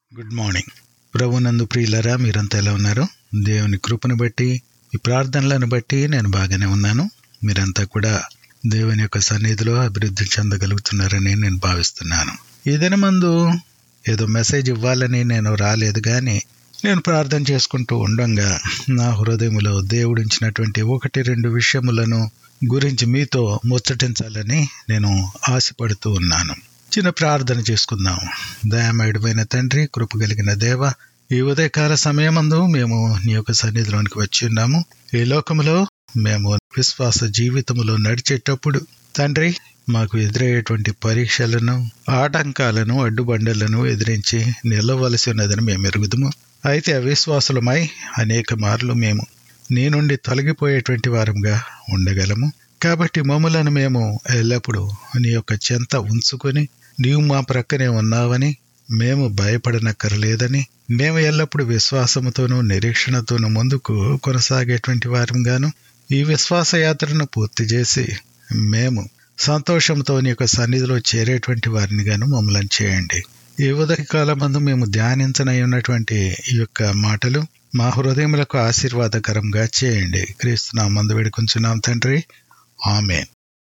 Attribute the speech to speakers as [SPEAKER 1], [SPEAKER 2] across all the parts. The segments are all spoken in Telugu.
[SPEAKER 1] గుడ్ మార్నింగ్ ప్రభునందు ప్రియులరా మీరంతా ఎలా ఉన్నారు దేవుని కృపను బట్టి ఈ ప్రార్థనలను బట్టి నేను బాగానే ఉన్నాను మీరంతా కూడా దేవుని యొక్క సన్నిధిలో అభివృద్ధి చెందగలుగుతున్నారని నేను భావిస్తున్నాను ఈ దినమందు ఏదో మెసేజ్ ఇవ్వాలని నేను రాలేదు కానీ నేను ప్రార్థన చేసుకుంటూ ఉండంగా నా హృదయములో దేవుడించినటువంటి ఒకటి రెండు విషయములను గురించి మీతో ముచ్చటించాలని నేను ఆశపడుతూ ఉన్నాను చిన్న ప్రార్థన చేసుకుందాం దయామయుడమైన తండ్రి కృప కలిగిన దేవ ఈ ఉదయకాల సమయమందు మేము నీ యొక్క సన్నిధిలోనికి వచ్చి ఉన్నాము ఈ లోకములో మేము విశ్వాస జీవితములో నడిచేటప్పుడు తండ్రి మాకు ఎదురయ్యేటువంటి పరీక్షలను ఆటంకాలను అడ్డుబండలను ఎదిరించి నిలవలసి ఉన్నదని మేము ఎరుగుదుము అయితే అవిశ్వాసులమై అనేక మార్లు మేము నీ నుండి తొలగిపోయేటువంటి వారంగా ఉండగలము కాబట్టి మమ్ములను మేము ఎల్లప్పుడూ నీ యొక్క చెంత ఉంచుకొని నీవు మా ప్రక్కనే ఉన్నావని మేము భయపడనక్కర్లేదని మేము ఎల్లప్పుడూ విశ్వాసముతోనూ నిరీక్షణతోనూ ముందుకు కొనసాగేటువంటి వారంగాను ఈ విశ్వాస యాత్రను పూర్తి చేసి మేము సంతోషంతో నీ యొక్క సన్నిధిలో చేరేటువంటి వారిని గాను మమ్మల్ని చేయండి ఈ ఉదయ కాలమందు మేము ధ్యానించనై ఉన్నటువంటి ఈ యొక్క మాటలు మా హృదయములకు ఆశీర్వాదకరంగా చేయండి క్రీస్తునామందు వేడుకుంటున్నాం తండ్రి ఆమె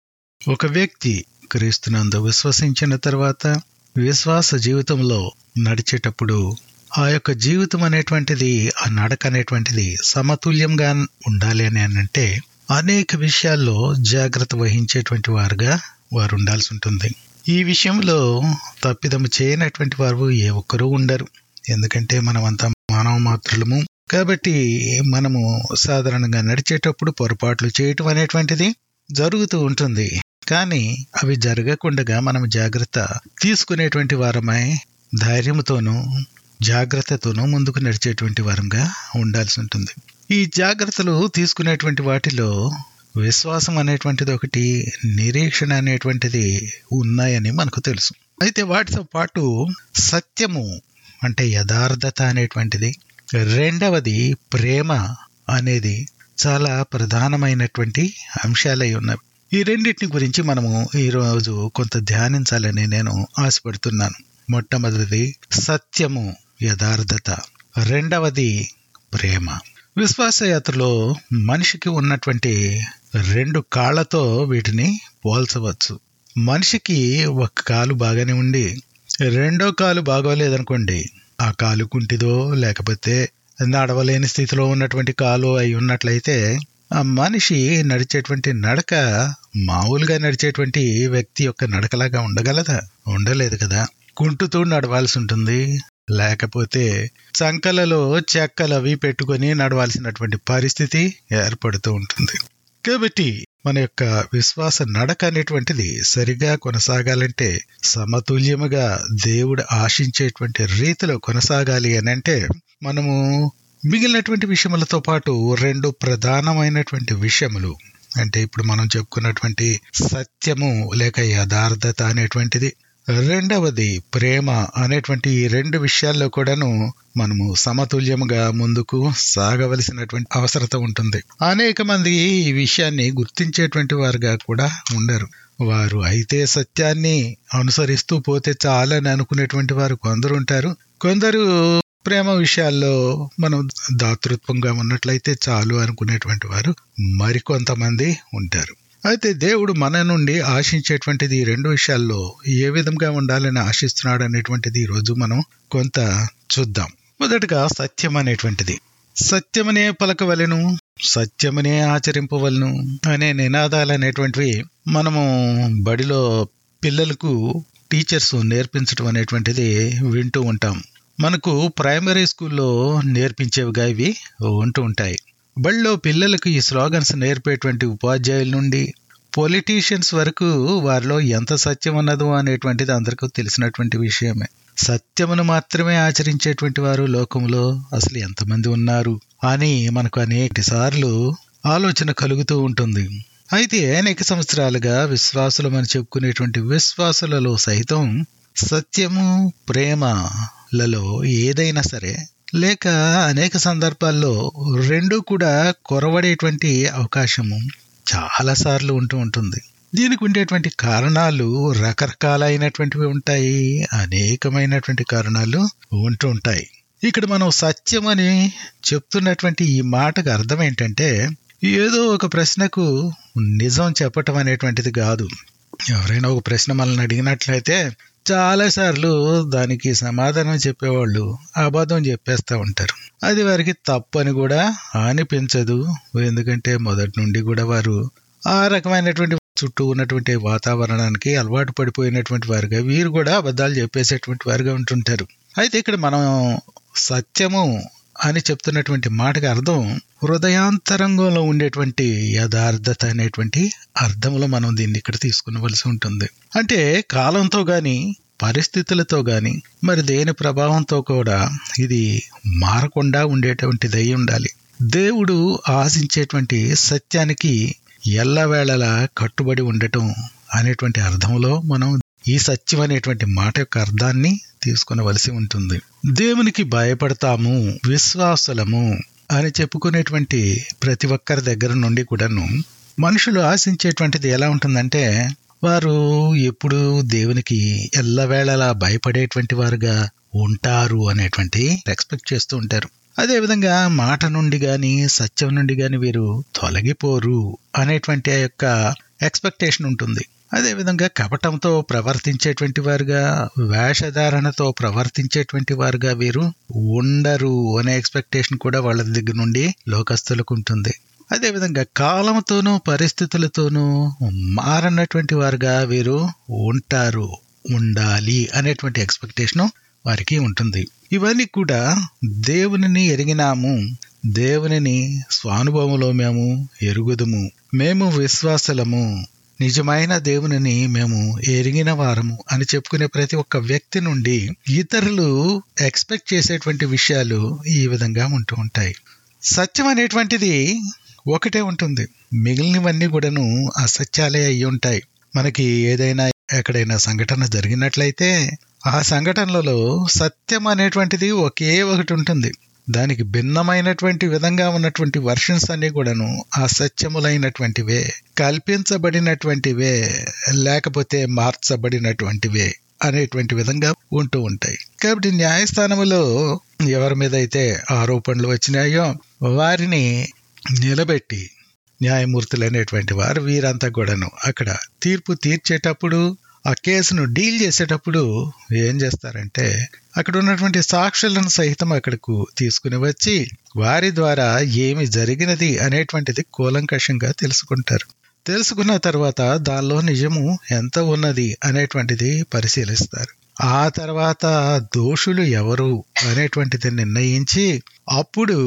[SPEAKER 1] ఒక వ్యక్తి క్రీస్తునందు విశ్వసించిన తర్వాత విశ్వాస జీవితంలో నడిచేటప్పుడు ఆ యొక్క జీవితం అనేటువంటిది ఆ నడక అనేటువంటిది సమతుల్యంగా ఉండాలి అని అంటే అనేక విషయాల్లో జాగ్రత్త వహించేటువంటి వారుగా వారు ఉండాల్సి ఉంటుంది ఈ విషయంలో తప్పిదము చేయనటువంటి వారు ఏ ఒక్కరూ ఉండరు ఎందుకంటే మనమంతా మానవ మాత్రులము కాబట్టి మనము సాధారణంగా నడిచేటప్పుడు పొరపాట్లు చేయటం అనేటువంటిది జరుగుతూ ఉంటుంది కానీ అవి జరగకుండా మనం జాగ్రత్త తీసుకునేటువంటి వారమై ధైర్యంతోనూ జాగ్రత్తతోనూ ముందుకు నడిచేటువంటి వారంగా ఉండాల్సి ఉంటుంది ఈ జాగ్రత్తలు తీసుకునేటువంటి వాటిలో విశ్వాసం అనేటువంటిది ఒకటి నిరీక్షణ అనేటువంటిది ఉన్నాయని మనకు తెలుసు అయితే వాటితో పాటు సత్యము అంటే యథార్థత అనేటువంటిది రెండవది ప్రేమ అనేది చాలా ప్రధానమైనటువంటి అంశాలై ఉన్నవి ఈ రెండింటిని గురించి మనము ఈరోజు కొంత ధ్యానించాలని నేను ఆశపడుతున్నాను మొట్టమొదటిది సత్యము యథార్థత రెండవది ప్రేమ విశ్వాసయాత్రలో మనిషికి ఉన్నటువంటి రెండు కాళ్ళతో వీటిని పోల్చవచ్చు మనిషికి ఒక కాలు బాగానే ఉండి రెండో కాలు బాగోలేదనుకోండి ఆ కాలు కుంటిదో లేకపోతే నడవలేని స్థితిలో ఉన్నటువంటి కాలు అయి ఉన్నట్లయితే ఆ మనిషి నడిచేటువంటి నడక మామూలుగా నడిచేటువంటి వ్యక్తి యొక్క నడకలాగా ఉండగలదా ఉండలేదు కదా కుంటుతూ నడవాల్సి ఉంటుంది లేకపోతే చంకలలో చెక్కలు అవి పెట్టుకొని నడవాల్సినటువంటి పరిస్థితి ఏర్పడుతూ ఉంటుంది కాబట్టి మన యొక్క విశ్వాస నడక అనేటువంటిది సరిగా కొనసాగాలంటే సమతుల్యముగా దేవుడు ఆశించేటువంటి రీతిలో కొనసాగాలి అని అంటే మనము మిగిలినటువంటి విషయములతో పాటు రెండు ప్రధానమైనటువంటి విషయములు అంటే ఇప్పుడు మనం చెప్పుకున్నటువంటి సత్యము లేక యథార్థత అనేటువంటిది రెండవది ప్రేమ అనేటువంటి ఈ రెండు విషయాల్లో కూడాను మనము సమతుల్యముగా ముందుకు సాగవలసినటువంటి అవసరత ఉంటుంది అనేక మంది ఈ విషయాన్ని గుర్తించేటువంటి వారుగా కూడా ఉండరు వారు అయితే సత్యాన్ని అనుసరిస్తూ పోతే చాలని అనుకునేటువంటి వారు కొందరు ఉంటారు కొందరు ప్రేమ విషయాల్లో మనం దాతృత్వంగా ఉన్నట్లయితే చాలు అనుకునేటువంటి వారు మరికొంతమంది ఉంటారు అయితే దేవుడు మన నుండి ఆశించేటువంటిది ఈ రెండు విషయాల్లో ఏ విధంగా ఉండాలని ఆశిస్తున్నాడు అనేటువంటిది ఈరోజు మనం కొంత చూద్దాం మొదటగా సత్యం అనేటువంటిది సత్యమనే పలకవలెను సత్యమనే ఆచరింపవలను అనే నినాదాలు అనేటువంటివి మనము బడిలో పిల్లలకు టీచర్స్ నేర్పించడం అనేటువంటిది వింటూ ఉంటాం మనకు ప్రైమరీ స్కూల్లో నేర్పించేవిగా ఇవి ఉంటూ ఉంటాయి బళ్ళో పిల్లలకు ఈ స్లోగన్స్ నేర్పేటువంటి ఉపాధ్యాయుల నుండి పొలిటీషియన్స్ వరకు వారిలో ఎంత సత్యం ఉన్నదో అనేటువంటిది అందరికీ తెలిసినటువంటి విషయమే సత్యమును మాత్రమే ఆచరించేటువంటి వారు లోకంలో అసలు ఎంతమంది ఉన్నారు అని మనకు అనేక సార్లు ఆలోచన కలుగుతూ ఉంటుంది అయితే అనేక సంవత్సరాలుగా విశ్వాసులమని చెప్పుకునేటువంటి విశ్వాసులలో సైతం సత్యము ప్రేమలలో ఏదైనా సరే లేక అనేక సందర్భాల్లో రెండు కూడా కొరవడేటువంటి అవకాశము చాలాసార్లు ఉంటూ ఉంటుంది దీనికి ఉండేటువంటి కారణాలు రకరకాలైనటువంటివి ఉంటాయి అనేకమైనటువంటి కారణాలు ఉంటూ ఉంటాయి ఇక్కడ మనం సత్యం అని చెప్తున్నటువంటి ఈ మాటకు అర్థం ఏంటంటే ఏదో ఒక ప్రశ్నకు నిజం చెప్పటం అనేటువంటిది కాదు ఎవరైనా ఒక ప్రశ్న మనల్ని అడిగినట్లయితే చాలాసార్లు దానికి సమాధానం చెప్పేవాళ్ళు అబద్ధం చెప్పేస్తూ ఉంటారు అది వారికి తప్పు అని కూడా అనిపించదు ఎందుకంటే మొదటి నుండి కూడా వారు ఆ రకమైనటువంటి చుట్టూ ఉన్నటువంటి వాతావరణానికి అలవాటు పడిపోయినటువంటి వారుగా వీరు కూడా అబద్ధాలు చెప్పేసేటువంటి వారుగా ఉంటుంటారు అయితే ఇక్కడ మనం సత్యము అని చెప్తున్నటువంటి మాటకి అర్థం హృదయాంతరంగంలో ఉండేటువంటి యథార్థత అనేటువంటి అర్థంలో మనం దీన్ని ఇక్కడ తీసుకునవలసి ఉంటుంది అంటే కాలంతో గాని పరిస్థితులతో గాని మరి దేని ప్రభావంతో కూడా ఇది మారకుండా ఉండేటువంటిది అయి ఉండాలి దేవుడు ఆశించేటువంటి సత్యానికి ఎల్లవేళలా కట్టుబడి ఉండటం అనేటువంటి అర్థంలో మనం ఈ సత్యం అనేటువంటి మాట యొక్క అర్థాన్ని తీసుకునవలసి ఉంటుంది దేవునికి భయపడతాము విశ్వాసులము అని చెప్పుకునేటువంటి ప్రతి ఒక్కరి దగ్గర నుండి కూడాను మనుషులు ఆశించేటువంటిది ఎలా ఉంటుందంటే వారు ఎప్పుడు దేవునికి ఎల్లవేళలా భయపడేటువంటి వారుగా ఉంటారు అనేటువంటి ఎక్స్పెక్ట్ చేస్తూ ఉంటారు అదేవిధంగా మాట నుండి గాని సత్యం నుండి గాని వీరు తొలగిపోరు అనేటువంటి ఆ యొక్క ఎక్స్పెక్టేషన్ ఉంటుంది అదేవిధంగా కపటంతో ప్రవర్తించేటువంటి వారుగా వేషధారణతో ప్రవర్తించేటువంటి వారుగా వీరు ఉండరు అనే ఎక్స్పెక్టేషన్ కూడా వాళ్ళ దగ్గర నుండి లోకస్తులకు ఉంటుంది అదేవిధంగా కాలంతోనూ పరిస్థితులతోనూ మారనటువంటి వారుగా వీరు ఉంటారు ఉండాలి అనేటువంటి ఎక్స్పెక్టేషన్ వారికి ఉంటుంది ఇవన్నీ కూడా దేవునిని ఎరిగినాము దేవునిని స్వానుభవంలో మేము ఎరుగుదుము మేము విశ్వాసలము నిజమైన దేవునిని మేము ఎరిగిన వారము అని చెప్పుకునే ప్రతి ఒక్క వ్యక్తి నుండి ఇతరులు ఎక్స్పెక్ట్ చేసేటువంటి విషయాలు ఈ విధంగా ఉంటూ ఉంటాయి సత్యం అనేటువంటిది ఒకటే ఉంటుంది మిగిలినవన్నీ కూడాను అసత్యాలే అయి ఉంటాయి మనకి ఏదైనా ఎక్కడైనా సంఘటన జరిగినట్లయితే ఆ సంఘటనలలో సత్యం అనేటువంటిది ఒకే ఒకటి ఉంటుంది దానికి భిన్నమైనటువంటి విధంగా ఉన్నటువంటి వర్షన్స్ అన్ని కూడాను ఆ సత్యములైనటువంటివే కల్పించబడినటువంటివే లేకపోతే మార్చబడినటువంటివే అనేటువంటి విధంగా ఉంటూ ఉంటాయి కాబట్టి న్యాయస్థానములో ఎవరి మీద అయితే ఆరోపణలు వచ్చినాయో వారిని నిలబెట్టి న్యాయమూర్తులు అనేటువంటి వారు వీరంతా కూడాను అక్కడ తీర్పు తీర్చేటప్పుడు ఆ కేసును డీల్ చేసేటప్పుడు ఏం చేస్తారంటే అక్కడ ఉన్నటువంటి సాక్షులను సహితం అక్కడకు తీసుకుని వచ్చి వారి ద్వారా ఏమి జరిగినది అనేటువంటిది కూలంకషంగా తెలుసుకుంటారు తెలుసుకున్న తర్వాత దానిలో నిజము ఎంత ఉన్నది అనేటువంటిది పరిశీలిస్తారు ఆ తర్వాత దోషులు ఎవరు అనేటువంటిది నిర్ణయించి అప్పుడు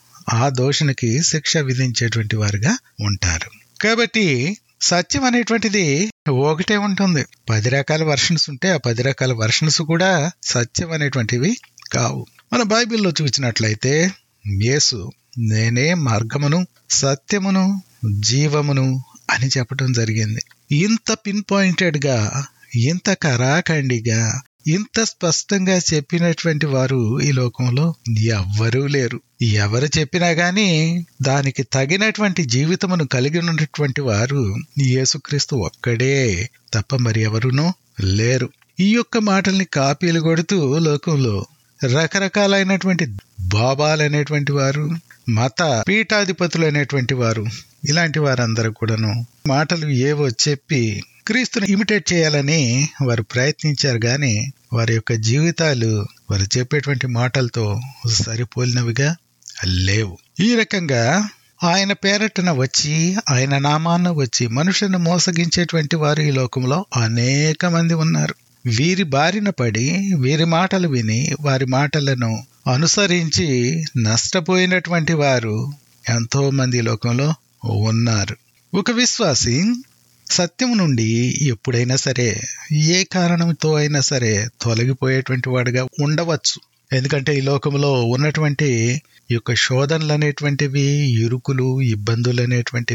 [SPEAKER 1] ఆ దోషునికి శిక్ష విధించేటువంటి వారుగా ఉంటారు కాబట్టి సత్యం అనేటువంటిది ఒకటే ఉంటుంది పది రకాల వర్షన్స్ ఉంటే ఆ పది రకాల వర్షన్స్ కూడా సత్యం అనేటువంటివి కావు మన బైబిల్లో చూసినట్లయితే యేసు నేనే మార్గమును సత్యమును జీవమును అని చెప్పడం జరిగింది ఇంత పిన్ పాయింటెడ్ గా ఇంత కరాఖండిగా ఇంత స్పష్టంగా చెప్పినటువంటి వారు ఈ లోకంలో ఎవ్వరూ లేరు ఎవరు చెప్పినా గాని దానికి తగినటువంటి జీవితమును కలిగి ఉన్నటువంటి వారు యేసుక్రీస్తు ఒక్కడే తప్ప మరి ఎవరునూ లేరు ఈ యొక్క మాటల్ని కాపీలు కొడుతూ లోకంలో రకరకాలైనటువంటి బాబాలనేటువంటి వారు మత పీఠాధిపతులు అనేటువంటి వారు ఇలాంటి వారందరూ కూడాను మాటలు ఏవో చెప్పి క్రీస్తుని ఇమిటేట్ చేయాలని వారు ప్రయత్నించారు గాని వారి యొక్క జీవితాలు వారు చెప్పేటువంటి మాటలతో సరిపోలినవిగా లేవు ఈ రకంగా ఆయన పేరటన వచ్చి ఆయన నామాన్న వచ్చి మనుషులను మోసగించేటువంటి వారు ఈ లోకంలో అనేక మంది ఉన్నారు వీరి బారిన పడి వీరి మాటలు విని వారి మాటలను అనుసరించి నష్టపోయినటువంటి వారు ఎంతో మంది లోకంలో ఉన్నారు ఒక విశ్వాసి సత్యం నుండి ఎప్పుడైనా సరే ఏ కారణంతో అయినా సరే తొలగిపోయేటువంటి వాడుగా ఉండవచ్చు ఎందుకంటే ఈ లోకంలో ఉన్నటువంటి ఈ యొక్క శోధనలు అనేటువంటివి ఇరుకులు ఇబ్బందులు అనేటువంటివి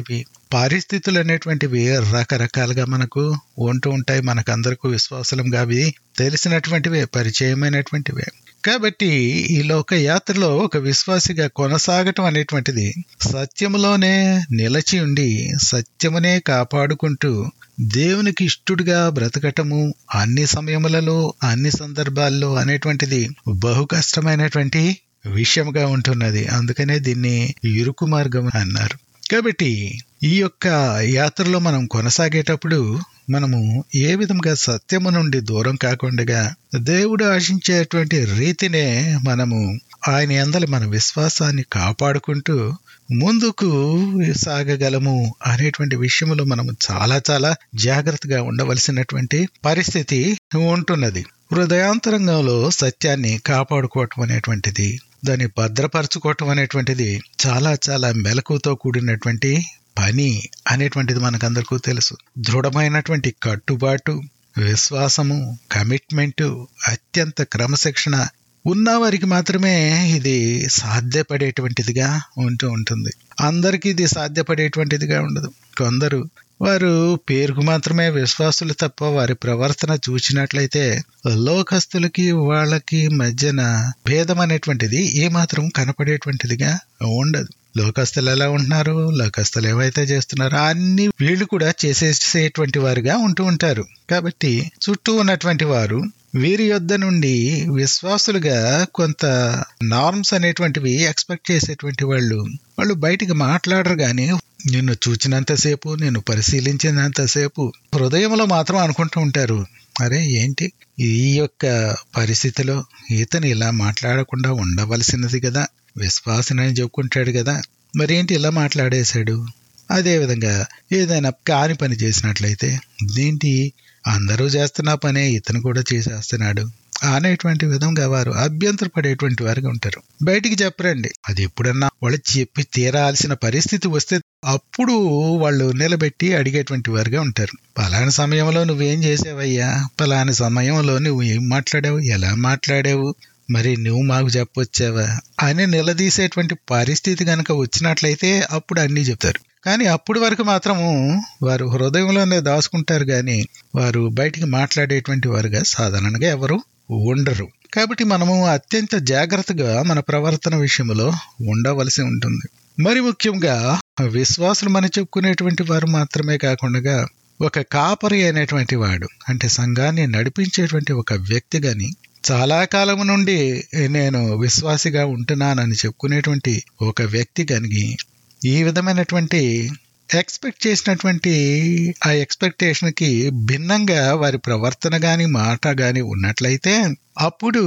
[SPEAKER 1] పరిస్థితులు అనేటువంటివి రకరకాలుగా మనకు ఉంటూ ఉంటాయి మనకందరికీ విశ్వాసంగా అవి తెలిసినటువంటివే పరిచయమైనటువంటివే కాబట్టి ఈ లోక యాత్రలో ఒక విశ్వాసిగా కొనసాగటం అనేటువంటిది సత్యములోనే నిలచి ఉండి సత్యమునే కాపాడుకుంటూ దేవునికి ఇష్టడుగా బ్రతకటము అన్ని సమయములలో అన్ని సందర్భాల్లో అనేటువంటిది బహు కష్టమైనటువంటి విషయముగా ఉంటున్నది అందుకనే దీన్ని ఇరుకు మార్గం అన్నారు కాబట్టి ఈ యొక్క యాత్రలో మనం కొనసాగేటప్పుడు మనము ఏ విధంగా సత్యము నుండి దూరం కాకుండా దేవుడు ఆశించేటువంటి రీతినే మనము ఆయన ఎందలి మన విశ్వాసాన్ని కాపాడుకుంటూ ముందుకు సాగగలము అనేటువంటి విషయంలో మనము చాలా చాలా జాగ్రత్తగా ఉండవలసినటువంటి పరిస్థితి ఉంటున్నది హృదయాంతరంగంలో సత్యాన్ని కాపాడుకోవటం అనేటువంటిది దాన్ని భద్రపరచుకోవటం అనేటువంటిది చాలా చాలా మెలకుతో కూడినటువంటి పని అనేటువంటిది మనకందరికీ తెలుసు దృఢమైనటువంటి కట్టుబాటు విశ్వాసము కమిట్మెంట్ అత్యంత క్రమశిక్షణ ఉన్నవారికి మాత్రమే ఇది సాధ్యపడేటువంటిదిగా ఉంటూ ఉంటుంది అందరికీ ఇది సాధ్యపడేటువంటిదిగా ఉండదు కొందరు వారు పేరుకు మాత్రమే విశ్వాసులు తప్ప వారి ప్రవర్తన చూచినట్లయితే లోకస్తులకి వాళ్ళకి మధ్యన భేదం అనేటువంటిది ఏమాత్రం కనపడేటువంటిదిగా ఉండదు లోకస్తులు ఎలా ఉంటున్నారు లోకస్తులు ఏవైతే చేస్తున్నారో అన్ని వీళ్ళు కూడా చేసేసేటువంటి వారుగా ఉంటూ ఉంటారు కాబట్టి చుట్టూ ఉన్నటువంటి వారు వీరి యొద్ద నుండి విశ్వాసులుగా కొంత నార్మ్స్ అనేటువంటివి ఎక్స్పెక్ట్ చేసేటువంటి వాళ్ళు వాళ్ళు బయటికి మాట్లాడరు గాని నిన్ను చూచినంతసేపు నేను పరిశీలించినంతసేపు హృదయంలో మాత్రం అనుకుంటూ ఉంటారు అరే ఏంటి ఈ యొక్క పరిస్థితిలో ఇతను ఇలా మాట్లాడకుండా ఉండవలసినది కదా విశ్వాసనని చెప్పుకుంటాడు కదా మరేంటి ఇలా మాట్లాడేశాడు అదేవిధంగా ఏదైనా కాని పని చేసినట్లయితే ఏంటి అందరూ చేస్తున్న పనే ఇతను కూడా చేసేస్తున్నాడు అనేటువంటి విధంగా వారు అభ్యంతరపడేటువంటి వారుగా ఉంటారు బయటికి చెప్పరండి అది ఎప్పుడన్నా వాళ్ళు చెప్పి తీరాల్సిన పరిస్థితి వస్తే అప్పుడు వాళ్ళు నిలబెట్టి అడిగేటువంటి వారుగా ఉంటారు పలానా సమయంలో నువ్వేం చేసావయ్యా పలానా సమయంలో నువ్వు ఏం మాట్లాడావు ఎలా మాట్లాడావు మరి నువ్వు మాకు చెప్పొచ్చావా అని నిలదీసేటువంటి పరిస్థితి కనుక వచ్చినట్లయితే అప్పుడు అన్నీ చెప్తారు కానీ అప్పుడు వరకు మాత్రము వారు హృదయంలోనే దాచుకుంటారు కానీ వారు బయటికి మాట్లాడేటువంటి వారుగా సాధారణంగా ఎవరు ఉండరు కాబట్టి మనము అత్యంత జాగ్రత్తగా మన ప్రవర్తన విషయంలో ఉండవలసి ఉంటుంది మరి ముఖ్యంగా విశ్వాసులు మనం చెప్పుకునేటువంటి వారు మాత్రమే కాకుండా ఒక కాపరి అయినటువంటి వాడు అంటే సంఘాన్ని నడిపించేటువంటి ఒక వ్యక్తి గాని చాలా కాలం నుండి నేను విశ్వాసిగా ఉంటున్నానని చెప్పుకునేటువంటి ఒక వ్యక్తి కనిగి ఈ విధమైనటువంటి ఎక్స్పెక్ట్ చేసినటువంటి ఆ ఎక్స్పెక్టేషన్ కి భిన్నంగా వారి ప్రవర్తన గాని మాట గాని ఉన్నట్లయితే అప్పుడు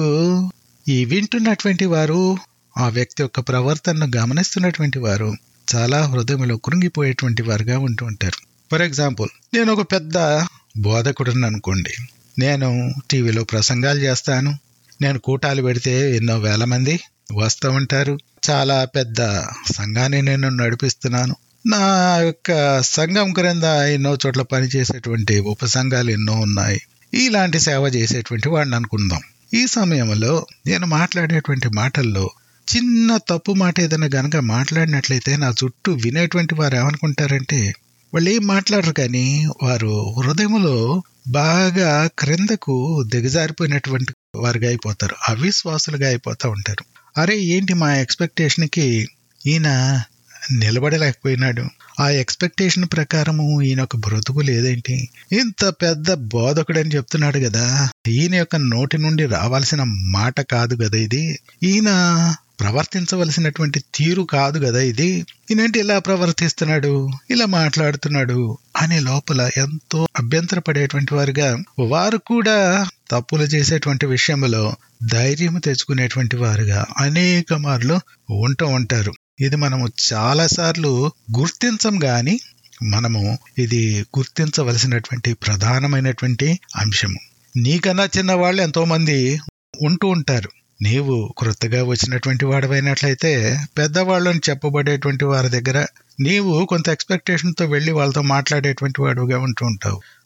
[SPEAKER 1] ఈ వింటున్నటువంటి వారు ఆ వ్యక్తి యొక్క ప్రవర్తనను గమనిస్తున్నటువంటి వారు చాలా హృదయంలో కృంగిపోయేటువంటి వారుగా ఉంటూ ఉంటారు ఫర్ ఎగ్జాంపుల్ నేను ఒక పెద్ద బోధకుడిని అనుకోండి నేను టీవీలో ప్రసంగాలు చేస్తాను నేను కూటాలు పెడితే ఎన్నో వేల మంది వస్తూ ఉంటారు చాలా పెద్ద సంఘాన్ని నేను నడిపిస్తున్నాను నా యొక్క సంఘం క్రింద ఎన్నో చోట్ల పనిచేసేటువంటి ఉపసంఘాలు ఎన్నో ఉన్నాయి ఇలాంటి సేవ చేసేటువంటి వాడిని అనుకుందాం ఈ సమయంలో నేను మాట్లాడేటువంటి మాటల్లో చిన్న తప్పు మాట ఏదైనా గనక మాట్లాడినట్లయితే నా చుట్టూ వినేటువంటి వారు ఏమనుకుంటారంటే వాళ్ళు ఏం మాట్లాడరు కానీ వారు హృదయంలో బాగా క్రిందకు దిగజారిపోయినటువంటి వారుగా అయిపోతారు అవిశ్వాసులుగా అయిపోతూ ఉంటారు అరే ఏంటి మా ఎక్స్పెక్టేషన్కి ఈయన నిలబడలేకపోయినాడు ఆ ఎక్స్పెక్టేషన్ ప్రకారము ఈయన ఒక బ్రతుకు లేదేంటి ఇంత పెద్ద బోధకుడని చెప్తున్నాడు కదా ఈయన యొక్క నోటి నుండి రావాల్సిన మాట కాదు కదా ఇది ఈయన ప్రవర్తించవలసినటువంటి తీరు కాదు కదా ఇది ఈయనంటే ఇలా ప్రవర్తిస్తున్నాడు ఇలా మాట్లాడుతున్నాడు అనే లోపల ఎంతో అభ్యంతరపడేటువంటి వారుగా వారు కూడా తప్పులు చేసేటువంటి విషయంలో ధైర్యం తెచ్చుకునేటువంటి వారుగా అనేక మార్లు ఉంటూ ఉంటారు ఇది మనము చాలా సార్లు గుర్తించం గాని మనము ఇది గుర్తించవలసినటువంటి ప్రధానమైనటువంటి అంశము నీకన్నా చిన్న వాళ్ళు ఎంతో మంది ఉంటూ ఉంటారు నీవు క్రొత్తగా వచ్చినటువంటి వాడవైనట్లయితే పెద్దవాళ్ళని చెప్పబడేటువంటి వారి దగ్గర నీవు కొంత ఎక్స్పెక్టేషన్తో వెళ్ళి వాళ్ళతో మాట్లాడేటువంటి వాడుగా ఉంటూ ఉంటావు